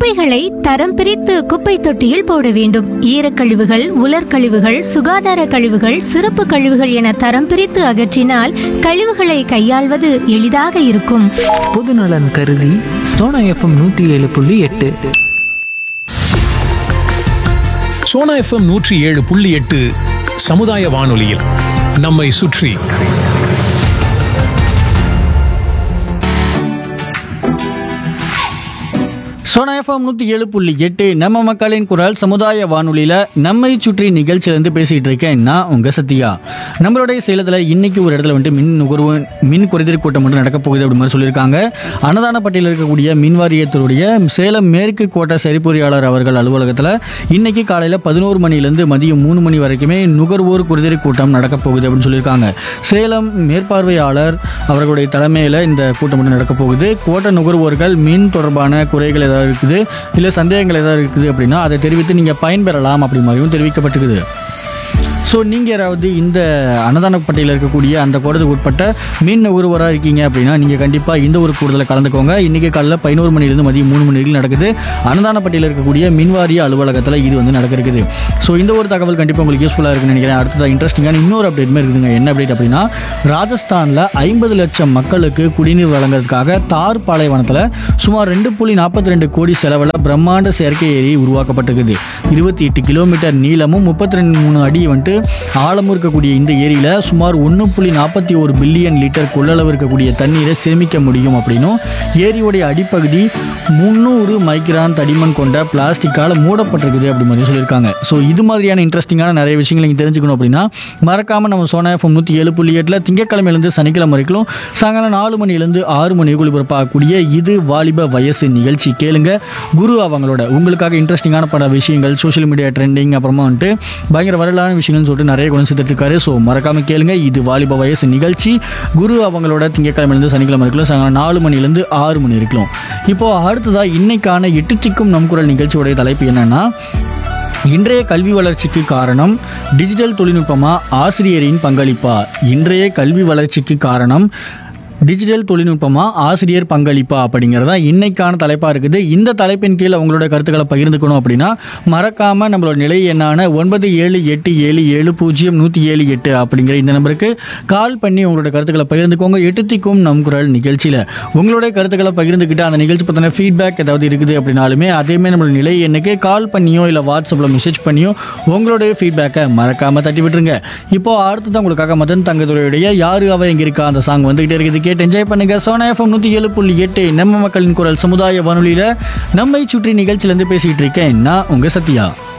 குப்பைகளை தரம் பிரித்து குப்பை தொட்டியில் போட வேண்டும் ஈரக்கழிவுகள் உலர்கழிவுகள் சுகாதார கழிவுகள் சிறப்பு கழிவுகள் என தரம் பிரித்து அகற்றினால் கழிவுகளை கையாள்வது எளிதாக இருக்கும் பொதுநலன் கருதி சோனா எஃப்எம் நூற்றி ஏழு புள்ளி எட்டு சோனா எஃப்எம் நூற்றி ஏழு புள்ளி எட்டு சமுதாய வானொலியில் நம்மை சுற்றி சோனா எஃப்எம் நூற்றி ஏழு புள்ளி எட்டு நம்ம மக்களின் குரல் சமுதாய வானொலியில் நம்மை சுற்றி நிகழ்ச்சியிலேருந்து பேசிகிட்டு இருக்கேன் நான் உங்கள் சத்யா நம்மளுடைய சேலத்தில் இன்னைக்கு ஒரு இடத்துல வந்துட்டு மின் நுகர்வு மின் குறைதீர் கூட்டம் மட்டும் நடக்க போகுது அப்படி மாதிரி சொல்லியிருக்காங்க அன்னதானப்பட்டியில் இருக்கக்கூடிய மின் வாரியத்துடைய சேலம் மேற்கு கோட்ட சரிபொறியாளர் அவர்கள் அலுவலகத்தில் இன்னைக்கு காலையில் பதினோரு மணிலேருந்து மதியம் மூணு மணி வரைக்குமே நுகர்வோர் குறைதீர் கூட்டம் நடக்க போகுது அப்படின்னு சொல்லியிருக்காங்க சேலம் மேற்பார்வையாளர் அவர்களுடைய தலைமையில் இந்த கூட்டம் மட்டும் நடக்க போகுது கோட்ட நுகர்வோர்கள் மின் தொடர்பான குறைகள் ஏதாவது இருக்குது இல்லை சந்தேகங்கள் ஏதாவது இருக்குது அப்படின்னா அதை தெரிவித்து நீங்கள் பயன்பெறலாம் அப்படி மாதிரியும் தெரிவிக்கப்பட்டிருக்குது ஸோ நீங்கள் யாராவது இந்த அன்னதானப்பட்டியில் இருக்கக்கூடிய அந்த கோடத்துக்கு உட்பட்ட மீன் நுகர்வோராக இருக்கீங்க அப்படின்னா நீங்கள் கண்டிப்பாக இந்த ஒரு கூடுதலை கலந்துக்கோங்க இன்றைக்கி காலையில் பதினோரு மணிலேருந்து மதியம் மூணு மணி வரைக்கும் நடக்குது அன்னதானப்பட்டியில் இருக்கக்கூடிய மின்வாரிய அலுவலகத்தில் இது வந்து நடக்க இருக்குது ஸோ இந்த ஒரு தகவல் கண்டிப்பாக உங்களுக்கு யூஸ்ஃபுல்லாக இருக்குன்னு நினைக்கிறேன் அடுத்ததாக இன்ட்ரெஸ்டிங்கான இன்னொரு அப்டேட் மாதிரி இருக்குதுங்க என்ன அப்டேட் அப்படின்னா ராஜஸ்தானில் ஐம்பது லட்சம் மக்களுக்கு குடிநீர் வழங்குறதுக்காக தார் பாலைவனத்தில் சுமார் ரெண்டு புள்ளி நாற்பத்தி ரெண்டு கோடி செலவில் பிரம்மாண்ட செயற்கை ஏரி உருவாக்கப்பட்டிருக்குது இருபத்தி எட்டு கிலோமீட்டர் நீளமும் முப்பத்தி ரெண்டு மூணு அடி வந்துட்டு ஆழமும் இருக்கக்கூடிய இந்த ஏரியில் சுமார் ஒன்று புள்ளி நாற்பத்தி ஒரு பில்லியன் லிட்டர் கொள்ளளவு இருக்கக்கூடிய தண்ணீரை சேமிக்க முடியும் அப்படின்னும் ஏரியோடைய அடிப்பகுதி முந்நூறு மைக்ரான் தடிமன் கொண்ட பிளாஸ்டிக்கால் மூடப்பட்டிருக்குது அப்படி மாதிரி சொல்லியிருக்காங்க ஸோ இது மாதிரியான இன்ட்ரெஸ்டிங்கான நிறைய விஷயங்கள் நீங்கள் தெரிஞ்சுக்கணும் அப்படின்னா மறக்காமல் நம்ம சோனா எஃப்எம் நூற்றி ஏழு புள்ளி எட்டில் திங்கக்கிழமையிலேருந்து சனிக்கிழமை வரைக்கும் சாயங்காலம் நாலு மணிலேருந்து ஆறு மணி ஒளிபரப்பாகக்கூடிய இது வாலிப வயசு நிகழ்ச்சி கேளுங்க குரு அவங்களோட உங்களுக்காக இன்ட்ரெஸ்டிங்கான பல விஷயங்கள் சோஷியல் மீடியா ட்ரெண்டிங் அப்புறமா வந்துட்டு பயங்கர வரலான விஷயங்கள்னு சொல்லிட்டு நிறைய கொண்டு சேர்த்துட்டு இருக்காரு ஸோ மறக்காம கேளுங்க இது வாலிப வயசு நிகழ்ச்சி குரு அவங்களோட திங்கக்கிழமையிலேருந்து சனிக்கிழமை வரைக்கும் சாயங்காலம் நாலு மணிலேருந்து ஆறு மணி வரைக்கும் இப்போ அடுத்ததா இன்னைக்கான எட்டு சிக்கும் நம் குரல் நிகழ்ச்சியோடைய தலைப்பு என்னன்னா இன்றைய கல்வி வளர்ச்சிக்கு காரணம் டிஜிட்டல் தொழில்நுட்பமா ஆசிரியரின் பங்களிப்பா இன்றைய கல்வி வளர்ச்சிக்கு காரணம் டிஜிட்டல் தொழில்நுட்பமா ஆசிரியர் பங்களிப்பா அப்படிங்கிறதா இன்னைக்கான தலைப்பாக இருக்குது இந்த தலைப்பின் கீழ் உங்களோட கருத்துக்களை பகிர்ந்துக்கணும் அப்படின்னா மறக்காம நம்மளோட நிலை எண்ணான ஒன்பது ஏழு எட்டு ஏழு ஏழு பூஜ்ஜியம் நூற்றி ஏழு எட்டு அப்படிங்கிற இந்த நம்பருக்கு கால் பண்ணி உங்களோட கருத்துக்களை பகிர்ந்துக்கோங்க எட்டுத்திக்கும் நம் குரல் நிகழ்ச்சியில் உங்களுடைய கருத்துக்களை பகிர்ந்துக்கிட்டு அந்த நிகழ்ச்சி பற்றின ஃபீட்பேக் ஏதாவது இருக்குது அப்படின்னாலுமே அதேமாதிரி நம்மளோட நிலை எண்ணுக்கு கால் பண்ணியோ இல்லை வாட்ஸ்அப்பில் மெசேஜ் பண்ணியோ உங்களுடைய ஃபீட்பேக்கை மறக்காம தட்டி விட்டுருங்க இப்போ அடுத்ததான் உங்களுக்காக மதன் தங்கதுரையுடைய யாரு அவ எங்க இருக்கா அந்த சாங் வந்துகிட்டே இருக்குது கேட்டு என்ஜாய் பண்ணுங்க சோனா எஃப்எம் நூற்றி ஏழு புள்ளி எட்டு நம்ம மக்களின் குரல் சமுதாய வானொலியில் நம்மை சுற்றி நிகழ்ச்சியிலேருந்து பேசிகிட்டு இருக்கேன் நான் உங்கள் சத்யா